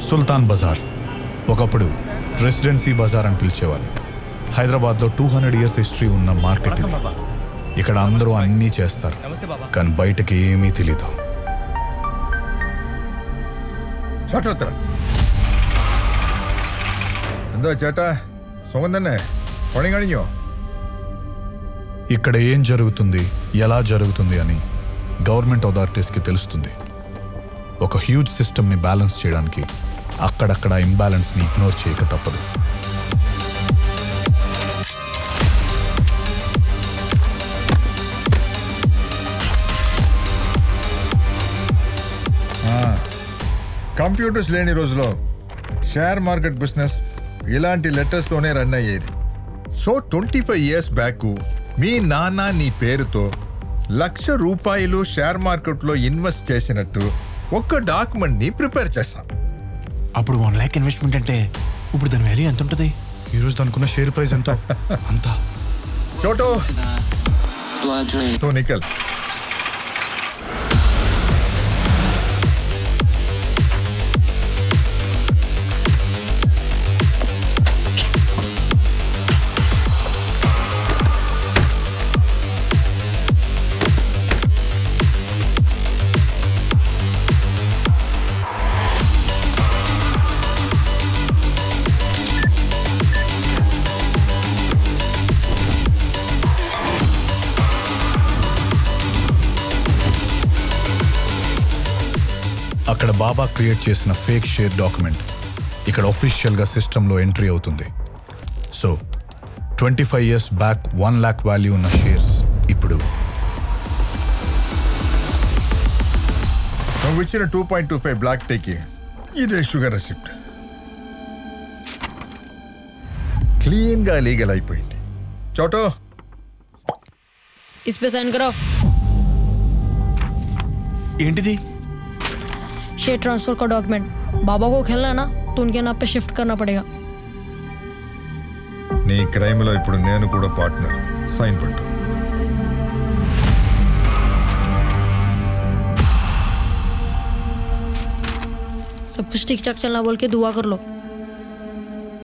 సుల్తాన్ బజార్ ఒకప్పుడు రెసిడెన్సీ బజార్ అని పిలిచేవారు హైదరాబాద్లో టూ హండ్రెడ్ ఇయర్స్ హిస్టరీ ఉన్న మార్కెట్ ఇది ఇక్కడ అందరూ అన్నీ చేస్తారు కానీ బయటకి ఏమీ తెలీదు ഷട്ടോത്ര എന്താ ചേട്ടാ സുഖം തന്നെ പണി കഴിഞ്ഞോ ఇక్కడ ఏం జరుగుతుంది ఎలా జరుగుతుంది అని గవర్నమెంట్ అథారిటీస్కి తెలుస్తుంది ఒక హ్యూజ్ సిస్టమ్ని బ్యాలెన్స్ చేయడానికి అక్కడక్కడ ఇంబ్యాలెన్స్ని ఇగ్నోర్ చేయక తప్పదు కంప్యూటర్స్ లేని రోజులో షేర్ మార్కెట్ బిజినెస్ ఇలాంటి లెటర్స్తోనే రన్ అయ్యేది so twenty five years back మీ నాన్న నీ పేరుతో లక్ష రూపాయలు షేర్ మార్కెట్లో ఇన్వెస్ట్ చేసినట్టు ఒక్క డాక్యుమెంట్ని ప్రిపేర్ చేశాం అప్పుడు వన్ ల్యాక్ ఇన్వెస్ట్మెంట్ అంటే ఇప్పుడు దాని వాల్యూ ఎంత ఉంటుంది ఈరోజు అనుకున్న షేర్ ప్రైస్ ఎంత అంతా చోటో blood drain. తో నికల్ అక్కడ బాబా క్రియేట్ చేసిన ఫేక్ షేర్ డాక్యుమెంట్ ఇక్కడ ఒఫీషియల్గా సిస్టంలో ఎంట్రీ అవుతుంది so twenty five years back one lakh value ఉన్న షేర్స్ ఇప్పుడు నువ్వు ఇచ్చిన two point two five black టీకి ఇదే షుగర్ రెసిప్ట్ క్లీన్గా లీగల్ అయిపోయింది చోటో इस पे साइन करो ఏంటిది शेयर ट्रांसफर का डॉक्यूमेंट बाबा को खेलना है ना तो उनके नाम पे शिफ्ट करना पड़ेगा నీ క్రైమ్లో ఇప్పుడు నేను కూడా పార్ట్నర్ సైన్ పట్టు सब कुछ ठीक ठाक चलना बोल के दुआ कर लो